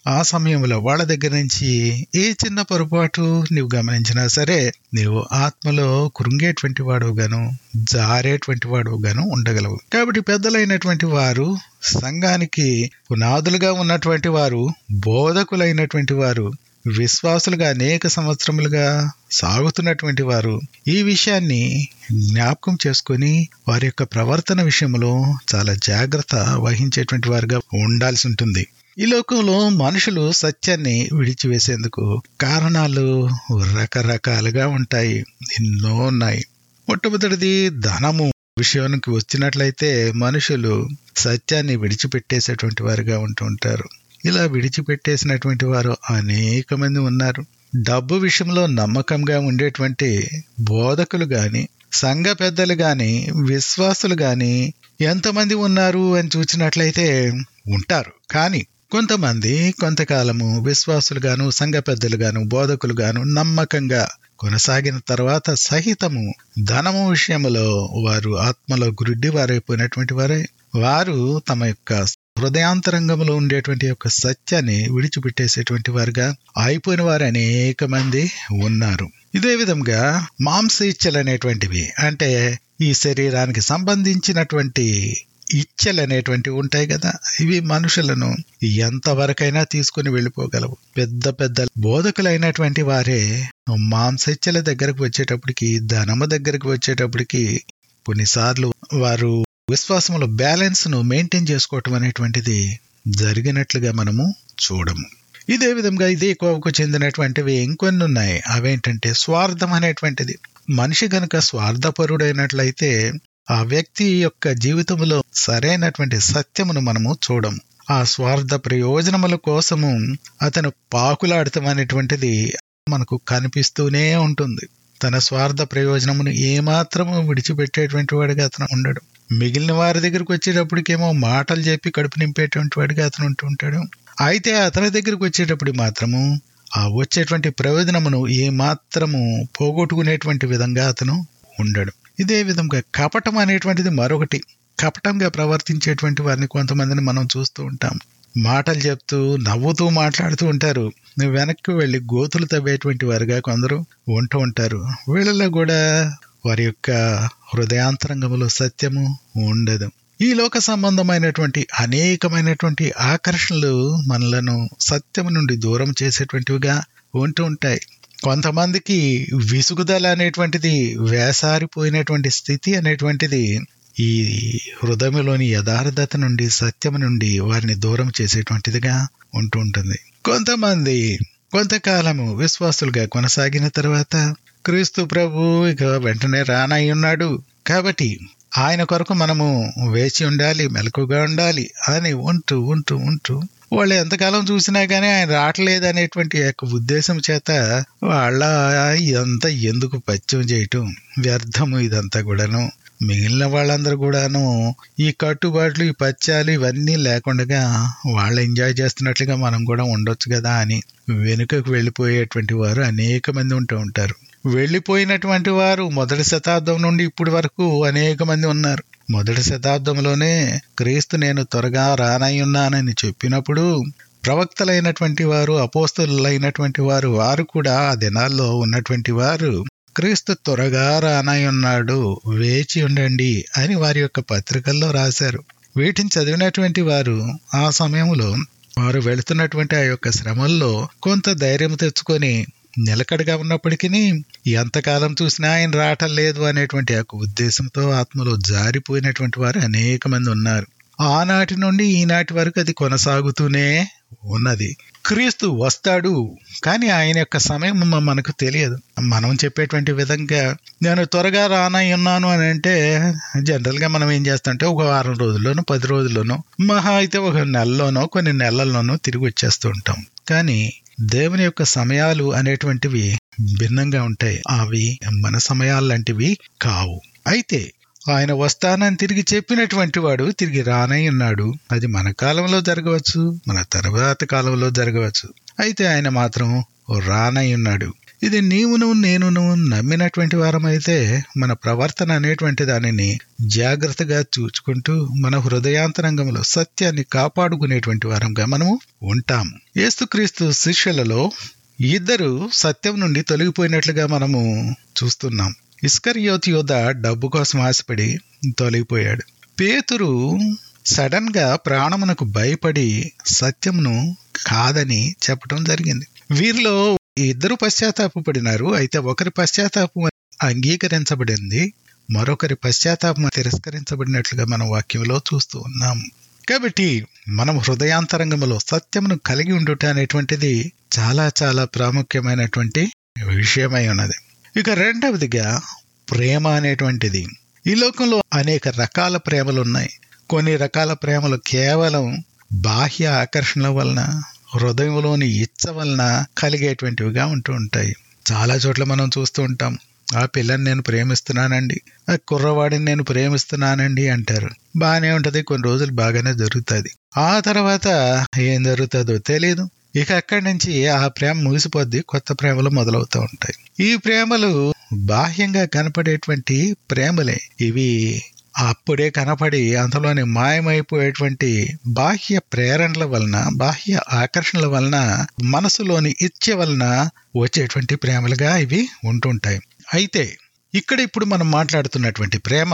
[SPEAKER 1] ఆ సమయంలో వాళ్ళ దగ్గర నుంచి ఏ చిన్న పొరపాటు నీవు గమనించినా సరే నీవు ఆత్మలో కృంగేటువంటి వాడుగాను జారేటువంటి వాడుగాను ఉండగలవు కాబట్టి పెద్దలైనటువంటి వారు సంఘానికి పునాదులుగా ఉన్నటువంటి వారు బోధకులైనటువంటి వారు విశ్వాసులుగా అనేక సంవత్సరములుగా సాగుతున్నటువంటి వారు ఈ విషయాన్ని జ్ఞాపకం చేసుకొని వారి యొక్క ప్రవర్తన విషయంలో చాలా జాగ్రత్త వహించేటువంటి వారుగా ఉండాల్సి ఉంటుంది ఈ లోకంలో మనుషులు సత్యాన్ని విడిచివేసేందుకు కారణాలు రకరకాలుగా ఉంటాయి ఎన్నో ఉన్నాయి మొట్టమొదటిది ధనము విషయానికి వచ్చినట్లయితే మనుషులు సత్యాన్ని విడిచిపెట్టేసేటువంటి వారుగా ఉంటూ ఉంటారు ఇలా విడిచిపెట్టేసినటువంటి వారు అనేక మంది ఉన్నారు డబ్బు విషయంలో నమ్మకంగా ఉండేటువంటి బోధకులు గాని సంఘ పెద్దలు గాని విశ్వాసులు గాని ఎంతమంది ఉన్నారు అని చూసినట్లయితే ఉంటారు కానీ కొంతమంది కొంతకాలము విశ్వాసులుగాను సంఘ పెద్దలుగాను బోధకులుగాను నమ్మకంగా కొనసాగిన తర్వాత సహితము ధనము విషయంలో వారు ఆత్మలో గురుడ్డి వారైపోయినటువంటి వారే వారు తమ యొక్క హృదయాంతరంగంలో ఉండేటువంటి యొక్క సత్యాన్ని విడిచిపెట్టేసేటువంటి వారుగా అయిపోయిన వారు అనేక మంది ఉన్నారు ఇదే విధంగా మాంస ఇచ్చలు అనేటువంటివి అంటే ఈ శరీరానికి సంబంధించినటువంటి ఇచ్చలు అనేటువంటివి ఉంటాయి కదా ఇవి మనుషులను ఎంతవరకైనా తీసుకుని వెళ్ళిపోగలవు పెద్ద పెద్ద బోధకులైనటువంటి వారే మాంస దగ్గరకు వచ్చేటప్పటికి ధనము దగ్గరకు వచ్చేటప్పటికి కొన్నిసార్లు వారు విశ్వాసంలో బ్యాలెన్స్ ను మెయింటైన్ చేసుకోవటం అనేటువంటిది జరిగినట్లుగా మనము చూడము ఇదే విధంగా ఇదే కోవకు చెందినటువంటివి ఇంకొన్ని ఉన్నాయి అవేంటంటే స్వార్థం అనేటువంటిది మనిషి గనుక స్వార్థపరుడైనట్లయితే ఆ వ్యక్తి యొక్క జీవితంలో సరైనటువంటి సత్యమును మనము చూడము ఆ స్వార్థ ప్రయోజనముల కోసము అతను పాకులాడటం అనేటువంటిది మనకు కనిపిస్తూనే ఉంటుంది తన స్వార్థ ప్రయోజనమును ఏమాత్రము విడిచిపెట్టేటువంటి వాడిగా అతను ఉండడు మిగిలిన వారి దగ్గరకు వచ్చేటప్పటికేమో మాటలు చెప్పి కడుపు నింపేటువంటి వాడిగా అతను ఉంటూ ఉంటాడు అయితే అతని దగ్గరకు వచ్చేటప్పుడు మాత్రము ఆ వచ్చేటువంటి ప్రయోజనమును ఏమాత్రము పోగొట్టుకునేటువంటి విధంగా అతను ఉండడు ఇదే విధంగా కపటం అనేటువంటిది మరొకటి కపటంగా ప్రవర్తించేటువంటి వారిని కొంతమందిని మనం చూస్తూ ఉంటాం మాటలు చెప్తూ నవ్వుతూ మాట్లాడుతూ ఉంటారు వెనక్కి వెళ్ళి గోతులు తవ్వేటువంటి వారుగా కొందరు ఉంటూ ఉంటారు వీళ్ళలో కూడా వారి యొక్క హృదయాంతరంగంలో సత్యము ఉండదు ఈ లోక సంబంధమైనటువంటి అనేకమైనటువంటి ఆకర్షణలు మనలను సత్యము నుండి దూరం చేసేటువంటివిగా ఉంటూ ఉంటాయి కొంతమందికి విసుగుదల అనేటువంటిది వేసారిపోయినటువంటి స్థితి అనేటువంటిది ఈ హృదయంలోని యథార్థత నుండి సత్యము నుండి వారిని దూరం చేసేటువంటిదిగా ఉంటూ ఉంటుంది కొంతమంది కొంతకాలము విశ్వాసులుగా కొనసాగిన తర్వాత క్రీస్తు ప్రభు ఇక వెంటనే రానై ఉన్నాడు కాబట్టి ఆయన కొరకు మనము వేచి ఉండాలి మెలకుగా ఉండాలి అని ఉంటూ ఉంటూ ఉంటూ వాళ్ళు ఎంతకాలం చూసినా గానీ ఆయన రావట్లేదు అనేటువంటి యొక్క ఉద్దేశం చేత వాళ్ళ ఇదంతా ఎందుకు పత్యం చేయటం వ్యర్థము ఇదంతా కూడాను మిగిలిన వాళ్ళందరూ కూడాను ఈ కట్టుబాట్లు ఈ పత్యాలు ఇవన్నీ లేకుండా వాళ్ళు ఎంజాయ్ చేస్తున్నట్లుగా మనం కూడా ఉండొచ్చు కదా అని వెనుకకు వెళ్ళిపోయేటువంటి వారు అనేక మంది ఉంటూ ఉంటారు వెళ్ళిపోయినటువంటి వారు మొదటి శతాబ్దం నుండి ఇప్పటి వరకు అనేక మంది ఉన్నారు మొదటి శతాబ్దంలోనే క్రీస్తు నేను త్వరగా రానయ్యున్నానని చెప్పినప్పుడు ప్రవక్తలైనటువంటి వారు అపోస్తులైనటువంటి వారు వారు కూడా ఆ దినాల్లో ఉన్నటువంటి వారు క్రీస్తు త్వరగా రానయ్యున్నాడు వేచి ఉండండి అని వారి యొక్క పత్రికల్లో రాశారు వీటిని చదివినటువంటి వారు ఆ సమయంలో వారు వెళుతున్నటువంటి ఆ యొక్క శ్రమల్లో కొంత ధైర్యం తెచ్చుకొని నిలకడగా ఉన్నప్పటికీ ఎంతకాలం చూసినా ఆయన రావటం లేదు అనేటువంటి యొక్క ఉద్దేశంతో ఆత్మలో జారిపోయినటువంటి వారు అనేక మంది ఉన్నారు ఆనాటి నుండి ఈనాటి వరకు అది కొనసాగుతూనే ఉన్నది క్రీస్తు వస్తాడు కానీ ఆయన యొక్క సమయం మనకు తెలియదు మనం చెప్పేటువంటి విధంగా నేను త్వరగా రానై ఉన్నాను అని అంటే జనరల్ గా మనం ఏం చేస్తామంటే ఒక వారం రోజుల్లోనో పది రోజుల్లోనో మహా అయితే ఒక నెలలోనో కొన్ని నెలల్లోనో తిరిగి వచ్చేస్తూ ఉంటాం కానీ దేవుని యొక్క సమయాలు అనేటువంటివి భిన్నంగా ఉంటాయి అవి మన సమయాలు లాంటివి కావు అయితే ఆయన వస్తానని తిరిగి చెప్పినటువంటి వాడు తిరిగి రానై ఉన్నాడు అది మన కాలంలో జరగవచ్చు మన తర్వాత కాలంలో జరగవచ్చు అయితే ఆయన మాత్రం రానై ఉన్నాడు ఇది నీవును నేనును నమ్మినటువంటి వారమైతే మన ప్రవర్తన అనేటువంటి దానిని జాగ్రత్తగా చూచుకుంటూ మన హృదయాంతరంగంలో సత్యాన్ని కాపాడుకునేటువంటి వారంగా మనము ఉంటాము యేసుక్రీస్తు శిష్యులలో ఇద్దరు సత్యం నుండి తొలగిపోయినట్లుగా మనము చూస్తున్నాం ఇస్కరియోత్ యోధ డబ్బు కోసం ఆశపడి తొలగిపోయాడు పేతురు సడన్ గా ప్రాణమునకు భయపడి సత్యమును కాదని చెప్పడం జరిగింది వీరిలో ఇద్దరు పశ్చాత్తాపడినారు అయితే ఒకరి పశ్చాత్తాపం అంగీకరించబడింది మరొకరి పశ్చాత్తాపం తిరస్కరించబడినట్లుగా మనం వాక్యంలో చూస్తూ ఉన్నాం కాబట్టి మనం హృదయాంతరంగంలో సత్యమును కలిగి ఉండుట అనేటువంటిది చాలా చాలా ప్రాముఖ్యమైనటువంటి విషయమై ఉన్నది ఇక రెండవదిగా ప్రేమ అనేటువంటిది ఈ లోకంలో అనేక రకాల ప్రేమలు ఉన్నాయి కొన్ని రకాల ప్రేమలు కేవలం బాహ్య ఆకర్షణల వలన హృదయంలోని ఇచ్చ వలన కలిగేటువంటివిగా ఉంటూ ఉంటాయి చాలా చోట్ల మనం చూస్తూ ఉంటాం ఆ పిల్లని నేను ప్రేమిస్తున్నానండి ఆ కుర్రవాడిని నేను ప్రేమిస్తున్నానండి అంటారు బాగానే ఉంటది కొన్ని రోజులు బాగానే జరుగుతుంది ఆ తర్వాత ఏం జరుగుతుందో తెలియదు ఇక అక్కడి నుంచి ఆ ప్రేమ ముగిసిపోద్ది కొత్త ప్రేమలు మొదలవుతూ ఉంటాయి ఈ ప్రేమలు బాహ్యంగా కనపడేటువంటి ప్రేమలే ఇవి అప్పుడే కనపడి అంతలోనే మాయమైపోయేటువంటి బాహ్య ప్రేరణల వలన బాహ్య ఆకర్షణల వలన మనసులోని ఇచ్చ వలన వచ్చేటువంటి ప్రేమలుగా ఇవి ఉంటుంటాయి అయితే ఇక్కడ ఇప్పుడు మనం మాట్లాడుతున్నటువంటి ప్రేమ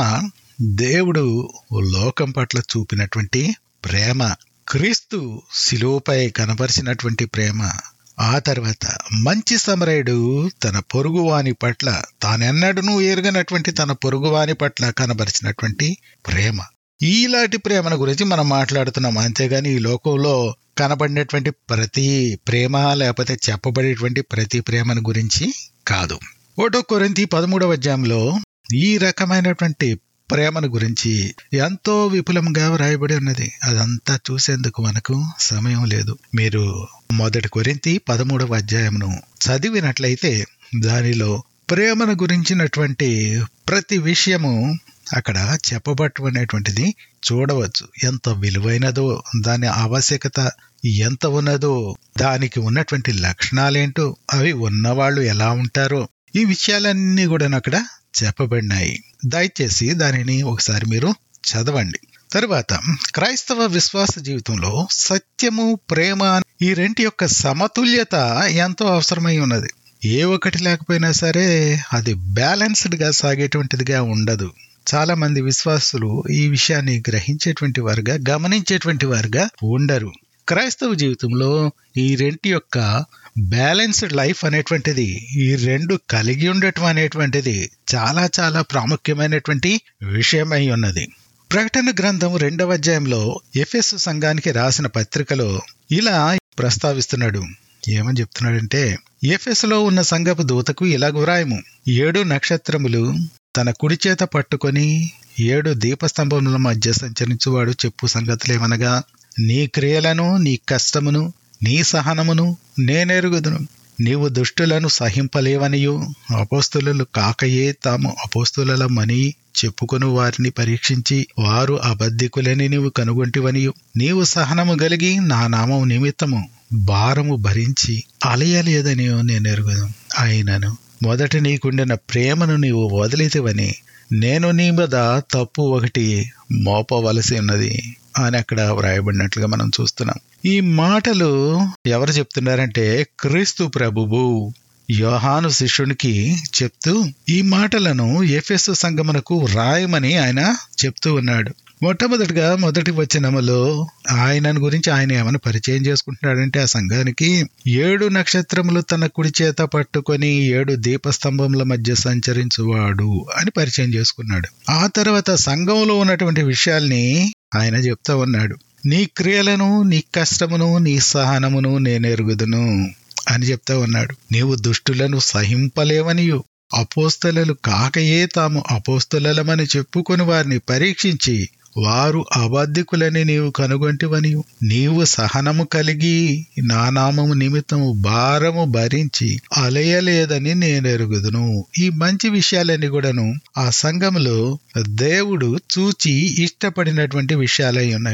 [SPEAKER 1] దేవుడు లోకం పట్ల చూపినటువంటి ప్రేమ క్రీస్తు శిలువపై కనపరిచినటువంటి ప్రేమ ఆ తర్వాత మంచి సమరయుడు తన పొరుగువాని పట్ల తానెన్నడూ ఎరగనటువంటి తన పొరుగువాని పట్ల కనబరిచినటువంటి ప్రేమ ఈలాంటి ప్రేమను గురించి మనం మాట్లాడుతున్నాం అంతేగాని ఈ లోకంలో కనబడినటువంటి ప్రతి ప్రేమ లేకపోతే చెప్పబడేటువంటి ప్రతి ప్రేమను గురించి కాదు ఒకటో కొరింతి పదమూడవ అధ్యాయంలో ఈ రకమైనటువంటి ప్రేమను గురించి ఎంతో విపులంగా వ్రాయబడి ఉన్నది అదంతా చూసేందుకు మనకు సమయం లేదు మీరు మొదటి కొరింతి పదమూడవ అధ్యాయమును చదివినట్లయితే దానిలో ప్రేమను గురించినటువంటి ప్రతి విషయము అక్కడ చెప్పబట్టనేటువంటిది చూడవచ్చు ఎంత విలువైనదో దాని ఆవశ్యకత ఎంత ఉన్నదో దానికి ఉన్నటువంటి లక్షణాలేంటో అవి ఉన్నవాళ్ళు ఎలా ఉంటారో ఈ విషయాలన్నీ కూడా అక్కడ చెప్పబడినాయి దయచేసి దానిని ఒకసారి మీరు చదవండి తరువాత క్రైస్తవ విశ్వాస జీవితంలో సత్యము ప్రేమ ఈ రెంటి యొక్క సమతుల్యత ఎంతో అవసరమై ఉన్నది ఏ ఒకటి లేకపోయినా సరే అది బ్యాలెన్స్డ్ గా సాగేటువంటిదిగా ఉండదు చాలా మంది విశ్వాసులు ఈ విషయాన్ని గ్రహించేటువంటి వారుగా గమనించేటువంటి వారుగా ఉండరు క్రైస్తవ జీవితంలో ఈ రెంటి యొక్క బ్యాలెన్స్డ్ లైఫ్ అనేటువంటిది ఈ రెండు కలిగి ఉండటం అనేటువంటిది చాలా చాలా ప్రాముఖ్యమైనటువంటి విషయమై ఉన్నది ప్రకటన గ్రంథం రెండవ అధ్యాయంలో ఎఫ్ఎస్ సంఘానికి రాసిన పత్రికలో ఇలా ప్రస్తావిస్తున్నాడు ఏమని చెప్తున్నాడంటే ఎఫ్ఎస్ లో ఉన్న సంఘపు దూతకు ఇలా గురాయము ఏడు నక్షత్రములు తన కుడి చేత పట్టుకొని ఏడు దీపస్తంభముల మధ్య సంచరించువాడు చెప్పు సంగతులేమనగా నీ క్రియలను నీ కష్టమును నీ సహనమును నేనెరుగుదును నీవు దుష్టులను సహింపలేవనియు అపోస్తులు కాకయే తాము అపోస్తులమని చెప్పుకొను వారిని పరీక్షించి వారు అబద్ధికులని నీవు కనుగొంటివనియు నీవు సహనము కలిగి నా నామం నిమిత్తము భారము భరించి అలయలేదని నేను ఎరుగుదు అయినను మొదట నీకుండిన ప్రేమను నీవు వదిలితివని నేను నీ మీద తప్పు ఒకటి మోపవలసి ఉన్నది అని అక్కడ వ్రాయబడినట్లుగా మనం చూస్తున్నాం ఈ మాటలు ఎవరు చెప్తున్నారంటే క్రీస్తు ప్రభువు యోహాను శిష్యునికి చెప్తూ ఈ మాటలను ఎఫెస్ సంగమునకు రాయమని ఆయన చెప్తూ ఉన్నాడు మొట్టమొదటిగా మొదటి వచనములో ఆయనను గురించి ఆయన ఏమైనా పరిచయం చేసుకుంటున్నాడంటే ఆ సంఘానికి ఏడు నక్షత్రములు తన కుడి చేత పట్టుకొని ఏడు దీపస్తంభముల మధ్య సంచరించువాడు అని పరిచయం చేసుకున్నాడు ఆ తర్వాత సంఘంలో ఉన్నటువంటి విషయాల్ని ఆయన చెప్తా ఉన్నాడు నీ క్రియలను నీ కష్టమును నీ సహనమును నేనెరుగుదును అని చెప్తా ఉన్నాడు నీవు దుష్టులను సహింపలేవనియు అపోస్తలలు కాకయే తాము అపోస్తలమని చెప్పుకొని వారిని పరీక్షించి వారు అబద్ధికులని నీవు కనుగొంటివని నీవు సహనము కలిగి నా నామము నిమిత్తము భారము భరించి అలయలేదని నేను ఎరుగుదును ఈ మంచి విషయాలన్నీ కూడాను ఆ సంఘములో దేవుడు చూచి ఇష్టపడినటువంటి విషయాలై ఉన్నవి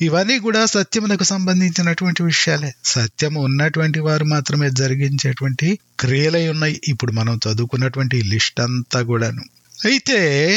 [SPEAKER 1] ఇవన్నీ కూడా సత్యమునకు సంబంధించినటువంటి విషయాలే సత్యము ఉన్నటువంటి వారు మాత్రమే జరిగించేటువంటి క్రియలై ఉన్నాయి ఇప్పుడు మనం చదువుకున్నటువంటి లిస్ట్ అంతా కూడాను అయితే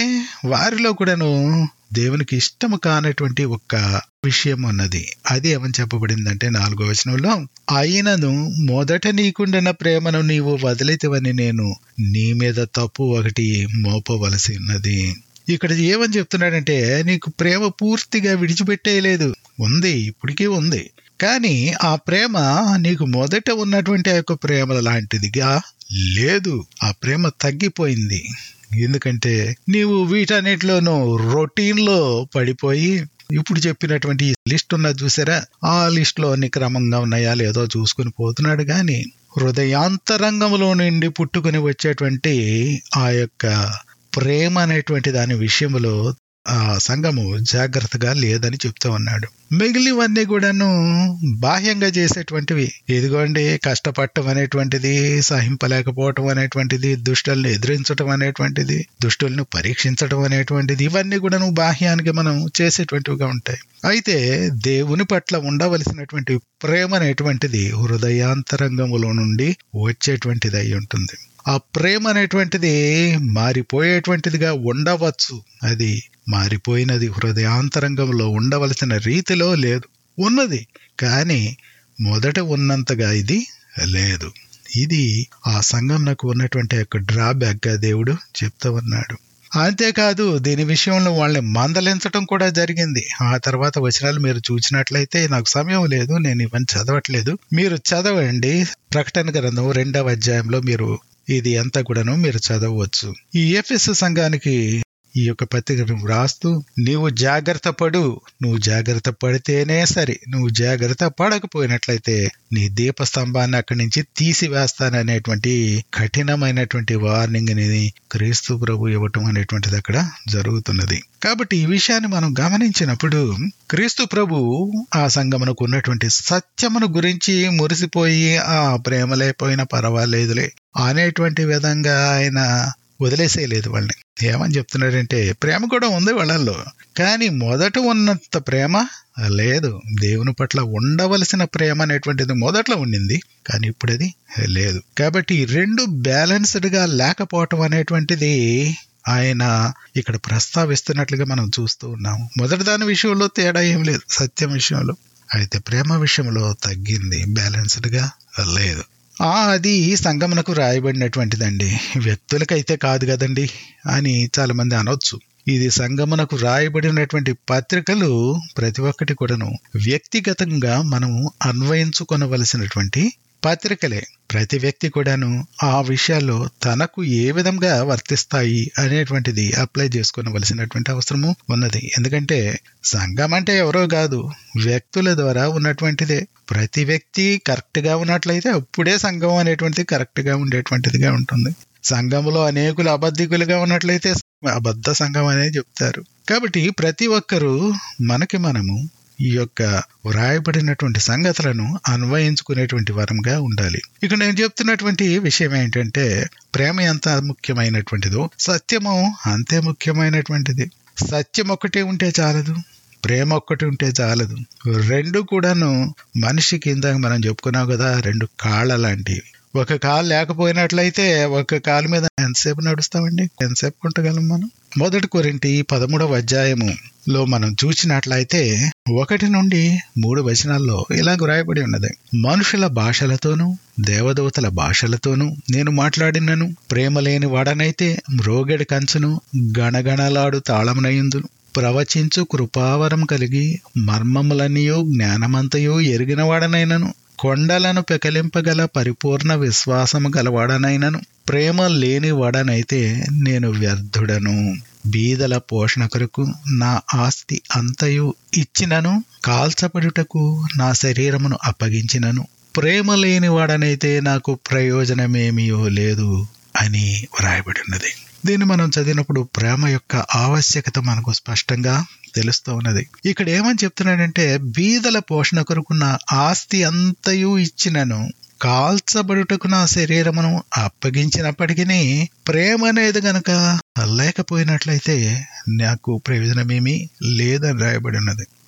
[SPEAKER 1] వారిలో కూడాను దేవునికి ఇష్టము కానటువంటి ఒక్క విషయం ఉన్నది అది ఏమని చెప్పబడిందంటే నాలుగో వచనంలో అయినను మొదట నీకుండిన ప్రేమను నీవు వదిలితివని నేను నీ మీద తప్పు ఒకటి మోపవలసి ఉన్నది ఇక్కడ ఏమని చెప్తున్నాడంటే నీకు ప్రేమ పూర్తిగా విడిచిపెట్టేయలేదు ఉంది ఇప్పటికీ ఉంది కానీ ఆ ప్రేమ నీకు మొదట ఉన్నటువంటి ఆ యొక్క ప్రేమ లాంటిదిగా లేదు ఆ ప్రేమ తగ్గిపోయింది ఎందుకంటే నీవు వీటన్నిటిలోనూ రొటీన్ లో పడిపోయి ఇప్పుడు చెప్పినటువంటి లిస్ట్ ఉన్నది చూసారా ఆ లిస్ట్ లో అన్ని క్రమంగా ఉన్నాయా లేదో చూసుకుని పోతున్నాడు గాని హృదయాంతరంగంలో నుండి పుట్టుకుని వచ్చేటువంటి ఆ యొక్క ప్రేమ అనేటువంటి దాని విషయంలో ఆ సంఘము జాగ్రత్తగా లేదని చెప్తూ ఉన్నాడు మిగిలివన్నీ కూడాను బాహ్యంగా చేసేటువంటివి ఇదిగోండి కష్టపడటం అనేటువంటిది సహింపలేకపోవటం అనేటువంటిది దుష్టుల్ని ఎదిరించడం అనేటువంటిది దుష్టుల్ని పరీక్షించడం అనేటువంటిది ఇవన్నీ కూడాను బాహ్యానికి మనం చేసేటువంటివిగా ఉంటాయి అయితే దేవుని పట్ల ఉండవలసినటువంటి ప్రేమ అనేటువంటిది హృదయాంతరంగములో నుండి వచ్చేటువంటిది అయి ఉంటుంది ఆ ప్రేమ అనేటువంటిది మారిపోయేటువంటిదిగా ఉండవచ్చు అది మారిపోయినది హృదయాంతరంగంలో ఉండవలసిన రీతిలో లేదు ఉన్నది కానీ మొదట ఉన్నంతగా ఇది లేదు ఇది ఆ సంఘంనకు ఉన్నటువంటి యొక్క డ్రాబ్యాక్ గా దేవుడు చెప్తూ ఉన్నాడు అంతేకాదు దీని విషయంలో వాళ్ళని మందలించడం కూడా జరిగింది ఆ తర్వాత వచనాలు మీరు చూసినట్లయితే నాకు సమయం లేదు నేను ఇవన్నీ చదవట్లేదు మీరు చదవండి ప్రకటన గ్రంథం రెండవ అధ్యాయంలో మీరు ఇది అంతా కూడాను మీరు చదవచ్చు ఈ ఎఫ్ఎస్ సంఘానికి ఈ యొక్క పత్రికను వ్రాస్తూ నీవు జాగ్రత్త పడు నువ్వు జాగ్రత్త పడితేనే సరే నువ్వు జాగ్రత్త పడకపోయినట్లయితే నీ దీపస్తంభాన్ని అక్కడి నుంచి తీసివేస్తాననేటువంటి కఠినమైనటువంటి వార్నింగ్ ని క్రీస్తు ప్రభు ఇవ్వటం అనేటువంటిది అక్కడ జరుగుతున్నది కాబట్టి ఈ విషయాన్ని మనం గమనించినప్పుడు క్రీస్తు ప్రభు ఆ సంగమునకు ఉన్నటువంటి సత్యమును గురించి మురిసిపోయి ఆ ప్రేమ లేకపోయినా పర్వాలేదులే అనేటువంటి విధంగా ఆయన వదిలేసేయలేదు వాళ్ళని ఏమని చెప్తున్నాడంటే ప్రేమ కూడా ఉంది వాళ్ళల్లో కానీ మొదట ఉన్నంత ప్రేమ లేదు దేవుని పట్ల ఉండవలసిన ప్రేమ అనేటువంటిది మొదట్లో ఉండింది కానీ ఇప్పుడు అది లేదు కాబట్టి ఈ రెండు బ్యాలెన్స్డ్ గా లేకపోవటం అనేటువంటిది ఆయన ఇక్కడ ప్రస్తావిస్తున్నట్లుగా మనం చూస్తూ ఉన్నాము మొదటి దాని విషయంలో తేడా ఏం లేదు సత్యం విషయంలో అయితే ప్రేమ విషయంలో తగ్గింది బ్యాలెన్స్డ్ గా లేదు ఆ అది సంగమనకు రాయబడినటువంటిదండి వ్యక్తులకైతే కాదు కదండి అని చాలా మంది అనొచ్చు ఇది సంగమనకు రాయబడినటువంటి పత్రికలు ప్రతి ఒక్కటి కూడాను వ్యక్తిగతంగా మనము అన్వయించుకొనవలసినటువంటి పత్రికలే ప్రతి వ్యక్తి కూడాను ఆ విషయాల్లో తనకు ఏ విధంగా వర్తిస్తాయి అనేటువంటిది అప్లై చేసుకోవలసినటువంటి అవసరము ఉన్నది ఎందుకంటే సంఘం అంటే ఎవరో కాదు వ్యక్తుల ద్వారా ఉన్నటువంటిదే ప్రతి వ్యక్తి కరెక్ట్ గా ఉన్నట్లయితే అప్పుడే సంఘం అనేటువంటిది కరెక్ట్ గా ఉండేటువంటిదిగా ఉంటుంది సంఘంలో అనేకులు అబద్ధికులుగా ఉన్నట్లయితే అబద్ధ సంఘం అనేది చెప్తారు కాబట్టి ప్రతి ఒక్కరూ మనకి మనము ఈ యొక్క వ్రాయబడినటువంటి సంగతులను అన్వయించుకునేటువంటి వరంగా ఉండాలి ఇక్కడ నేను చెప్తున్నటువంటి విషయం ఏంటంటే ప్రేమ ఎంత ముఖ్యమైనటువంటిదో సత్యము అంతే ముఖ్యమైనటువంటిది సత్యం ఒక్కటే ఉంటే చాలదు ప్రేమ ఒక్కటి ఉంటే చాలదు రెండు కూడాను మనిషికి ఇందాక మనం చెప్పుకున్నాం కదా రెండు కాళ్ళ లాంటివి ఒక కాలు లేకపోయినట్లయితే ఒక కాలు మీద ఎంతసేపు నడుస్తామండి ఎంతసేపు కొంటగలం మనం మొదటి కొరింటి పదమూడవ అధ్యాయము లో మనం చూసినట్లయితే ఒకటి నుండి మూడు వచనాల్లో ఇలా రాయబడి ఉన్నది మనుషుల భాషలతోనూ దేవదూతల భాషలతోనూ నేను మాట్లాడినను ప్రేమ లేని వాడనైతే మ్రోగెడి కంచును గణగణలాడు తాళమునయుందును ప్రవచించు కృపావరం కలిగి మర్మములనియో జ్ఞానమంతయో ఎరిగిన వాడనైనను కొండలను పెకలింపగల పరిపూర్ణ విశ్వాసము గలవాడనైనను ప్రేమ లేని వాడనైతే నేను వ్యర్థుడను బీదల పోషణ కొరకు నా ఆస్తి అంతయు ఇచ్చినను కాల్చబడుటకు నా శరీరమును అప్పగించినను ప్రేమ లేని వాడనైతే నాకు ప్రయోజనమేమీయో లేదు అని వ్రాయబడి ఉన్నది దీన్ని మనం చదివినప్పుడు ప్రేమ యొక్క ఆవశ్యకత మనకు స్పష్టంగా తెలుస్తూ ఉన్నది ఇక్కడ ఏమని చెప్తున్నాడంటే బీదల పోషణ కొరకు నా ఆస్తి అంతయు ఇచ్చినను కాల్చబడుటకు నా శరీరమును అప్పగించినప్పటికీ ప్రేమ అనేది గనక లేకపోయినట్లయితే నాకు ప్రయోజనమేమీ లేదని రాయబడి ఉన్నది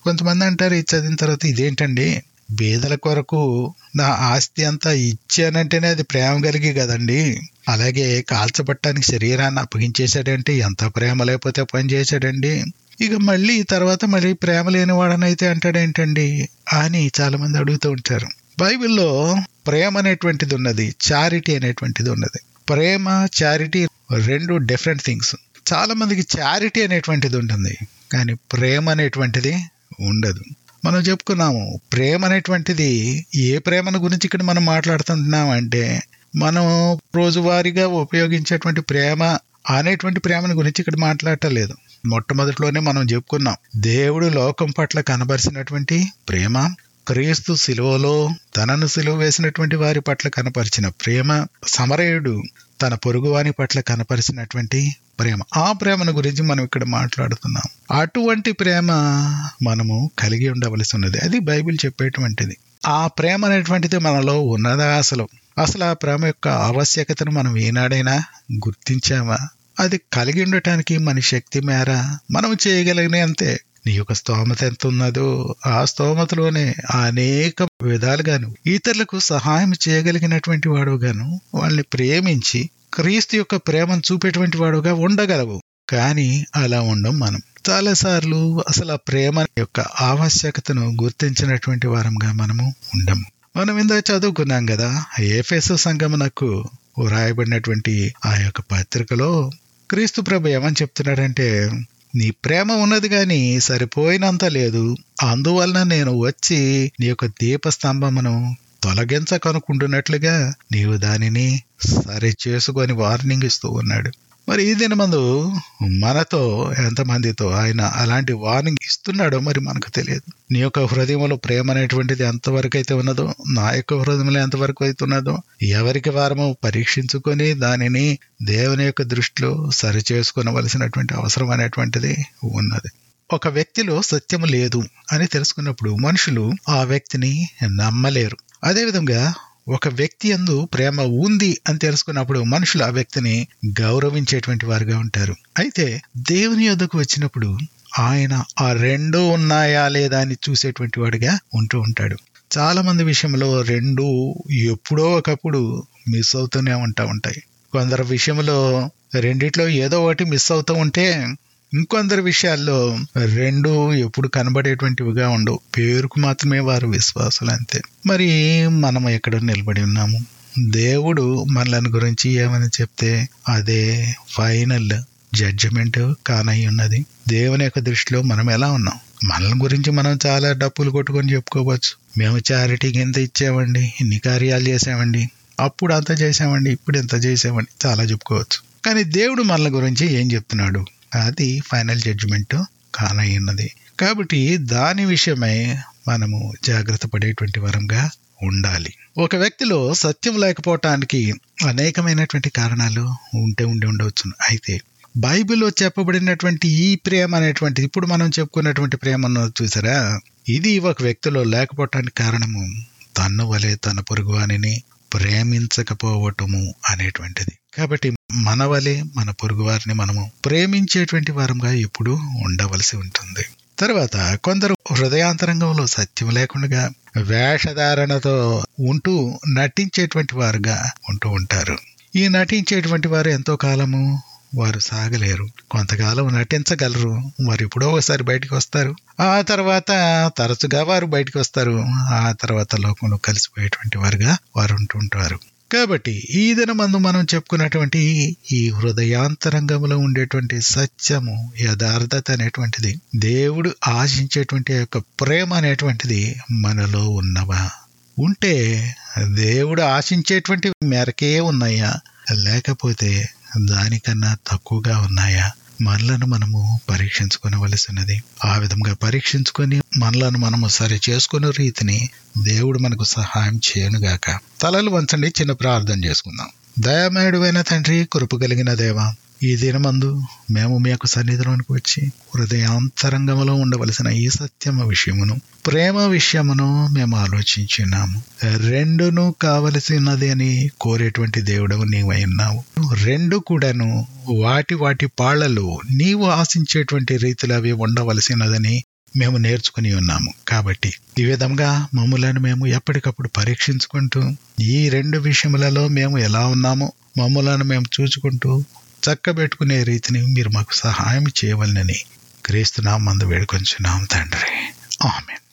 [SPEAKER 1] కొంతమంది అంటారు ఇది చదివిన తర్వాత ఇదేంటండి బీదల కొరకు నా ఆస్తి అంతా ఇచ్చానంటేనే అది ప్రేమ కలిగి కదండి అలాగే కాల్చబట్టడానికి శరీరాన్ని అప్పగించేశాడంటే ఎంత ప్రేమ లేకపోతే పని చేశాడండి ఇక మళ్ళీ తర్వాత మళ్ళీ ప్రేమ లేని వాడనైతే అంటాడేంటండి అని చాలా మంది అడుగుతూ ఉంటారు బైబిల్లో ప్రేమ అనేటువంటిది ఉన్నది చారిటీ అనేటువంటిది ఉన్నది ప్రేమ చారిటీ రెండు డిఫరెంట్ థింగ్స్ చాలా మందికి చారిటీ అనేటువంటిది ఉంటుంది కానీ ప్రేమ అనేటువంటిది ఉండదు మనం చెప్పుకున్నాము ప్రేమ అనేటువంటిది ఏ ప్రేమను గురించి ఇక్కడ మనం మాట్లాడుతుంటున్నాం అంటే మనం రోజువారీగా ఉపయోగించేటువంటి ప్రేమ అనేటువంటి ప్రేమను గురించి ఇక్కడ మాట్లాడటలేదు మొట్టమొదటిలోనే మనం చెప్పుకున్నాం దేవుడు లోకం పట్ల కనబరిచినటువంటి ప్రేమ క్రీస్తు శిలువలో తనను సిలువ వేసినటువంటి వారి పట్ల కనపరిచిన ప్రేమ సమరయుడు తన పొరుగువాని పట్ల కనపరిచినటువంటి ప్రేమ ఆ ప్రేమను గురించి మనం ఇక్కడ మాట్లాడుతున్నాం అటువంటి ప్రేమ మనము కలిగి ఉండవలసి ఉన్నది అది బైబిల్ చెప్పేటువంటిది ఆ ప్రేమ అనేటువంటిది మనలో ఉన్నదా అసలు అసలు ఆ ప్రేమ యొక్క ఆవశ్యకతను మనం ఏనాడైనా గుర్తించామా అది కలిగి ఉండటానికి మన శక్తి మేర మనం చేయగలిగిన అంతే నీ యొక్క స్తోమత ఎంత ఉన్నదో ఆ స్తోమతలోనే అనేక విధాలుగాను ఇతరులకు సహాయం చేయగలిగినటువంటి వాడుగాను వాళ్ళని ప్రేమించి క్రీస్తు యొక్క ప్రేమను చూపేటువంటి వాడుగా ఉండగలవు కానీ అలా ఉండం మనం చాలాసార్లు అసలు ఆ ప్రేమ యొక్క ఆవశ్యకతను గుర్తించినటువంటి వారంగా మనము ఉండము మనం ఇందాక చదువుకున్నాం కదా ఏఫెస్ సంగమునకు రాయబడినటువంటి ఆ యొక్క పత్రికలో క్రీస్తు ప్రభు ఏమని చెప్తున్నాడంటే నీ ప్రేమ ఉన్నది గాని సరిపోయినంత లేదు అందువలన నేను వచ్చి నీ యొక్క దీపస్తంభమును తొలగించకనుకుంటున్నట్లుగా నీవు దానిని సరి చేసుకొని వార్నింగ్ ఇస్తూ ఉన్నాడు మరి ఈ దినమందు మనతో ఎంతమందితో ఆయన అలాంటి వార్నింగ్ ఇస్తున్నాడో మరి మనకు తెలియదు నీ యొక్క హృదయంలో ప్రేమ అనేటువంటిది ఎంతవరకు అయితే ఉన్నదో నా యొక్క హృదయంలో ఎంతవరకు అయితే ఉన్నదో ఎవరికి వారము పరీక్షించుకొని దానిని దేవుని యొక్క దృష్టిలో సరి చేసుకునవలసినటువంటి అవసరం అనేటువంటిది ఉన్నది ఒక వ్యక్తిలో సత్యం లేదు అని తెలుసుకున్నప్పుడు మనుషులు ఆ వ్యక్తిని నమ్మలేరు అదేవిధంగా ఒక వ్యక్తి అందు ప్రేమ ఉంది అని తెలుసుకున్నప్పుడు మనుషులు ఆ వ్యక్తిని గౌరవించేటువంటి వారుగా ఉంటారు అయితే దేవుని యొద్దకు వచ్చినప్పుడు ఆయన ఆ రెండు ఉన్నాయా లేదా అని చూసేటువంటి వాడిగా ఉంటూ ఉంటాడు చాలా మంది విషయంలో రెండు ఎప్పుడో ఒకప్పుడు మిస్ అవుతూనే ఉంటా ఉంటాయి కొందరు విషయంలో రెండిట్లో ఏదో ఒకటి మిస్ అవుతూ ఉంటే ఇంకొందరు విషయాల్లో రెండు ఎప్పుడు కనబడేటువంటివిగా ఉండవు పేరుకు మాత్రమే వారు విశ్వాసులు అంతే మరి మనం ఎక్కడ నిలబడి ఉన్నాము దేవుడు మనలను గురించి ఏమని చెప్తే అదే ఫైనల్ జడ్జిమెంట్ కానై ఉన్నది దేవుని యొక్క దృష్టిలో మనం ఎలా ఉన్నాం మన గురించి మనం చాలా డబ్బులు కొట్టుకొని చెప్పుకోవచ్చు మేము చారిటీకి ఎంత ఇచ్చామండి ఇన్ని కార్యాలు చేసామండి అప్పుడు అంత చేసామండి ఇప్పుడు ఎంత చేసామండి చాలా చెప్పుకోవచ్చు కానీ దేవుడు మన గురించి ఏం చెప్తున్నాడు అది ఫైనల్ జడ్జిమెంట్ కానయ్యున్నది కాబట్టి దాని విషయమై మనము జాగ్రత్త పడేటువంటి వరంగా ఉండాలి ఒక వ్యక్తిలో సత్యం లేకపోవటానికి అనేకమైనటువంటి కారణాలు ఉంటే ఉండి ఉండవచ్చు అయితే బైబిల్లో చెప్పబడినటువంటి ఈ ప్రేమ అనేటువంటిది ఇప్పుడు మనం చెప్పుకున్నటువంటి ప్రేమను చూసారా ఇది ఒక వ్యక్తిలో లేకపోవటానికి కారణము తన్ను వలె తన పొరుగువానిని ప్రేమించకపోవటము అనేటువంటిది కాబట్టి మన వలె మన పొరుగువారిని మనము ప్రేమించేటువంటి వారంగా ఎప్పుడు ఉండవలసి ఉంటుంది తర్వాత కొందరు హృదయాంతరంగంలో సత్యం లేకుండా వేషధారణతో ఉంటూ నటించేటువంటి వారుగా ఉంటూ ఉంటారు ఈ నటించేటువంటి వారు ఎంతో కాలము వారు సాగలేరు కొంతకాలం నటించగలరు వారు ఎప్పుడో ఒకసారి బయటకు వస్తారు ఆ తర్వాత తరచుగా వారు బయటకు వస్తారు ఆ తర్వాత లోకంలో కలిసిపోయేటువంటి వారుగా వారు ఉంటుంటారు కాబట్టి ఈ దినమందు మనం చెప్పుకున్నటువంటి ఈ హృదయాంతరంగంలో ఉండేటువంటి సత్యము యథార్థత అనేటువంటిది దేవుడు ఆశించేటువంటి యొక్క ప్రేమ అనేటువంటిది మనలో ఉన్నవా ఉంటే దేవుడు ఆశించేటువంటి మేరకే ఉన్నాయా లేకపోతే దానికన్నా తక్కువగా ఉన్నాయా మనలను మనము పరీక్షించుకోవలసినది ఆ విధంగా పరీక్షించుకొని మనలను మనము సరి చేసుకునే రీతిని దేవుడు మనకు సహాయం చేయనుగాక తలలు వంచండి చిన్న ప్రార్థన చేసుకుందాం దయామయుడువైన తండ్రి కృప కలిగిన దేవా ఈ దినమందు మేము మీ యొక్క సన్నిధిలోనికి వచ్చి హృదయాంతరంగంలో ఉండవలసిన ఈ సత్యమ విషయమును ప్రేమ విషయమును మేము ఆలోచించున్నాము రెండును కావలసినది అని కోరేటువంటి దేవుడవు నీవై ఉన్నావు రెండు కూడాను వాటి వాటి పాళ్లలో నీవు ఆశించేటువంటి రీతిలో అవి ఉండవలసినదని మేము నేర్చుకుని ఉన్నాము కాబట్టి ఈ విధంగా మమ్ములను మేము ఎప్పటికప్పుడు పరీక్షించుకుంటూ ఈ రెండు విషయములలో మేము ఎలా ఉన్నామో మమ్ములను మేము చూచుకుంటూ చక్కబెట్టుకునే రీతిని మీరు మాకు సహాయం చేయవలనని క్రీస్తునామందు వేడుకొంచున్నాం తండ్రి ఆమెన్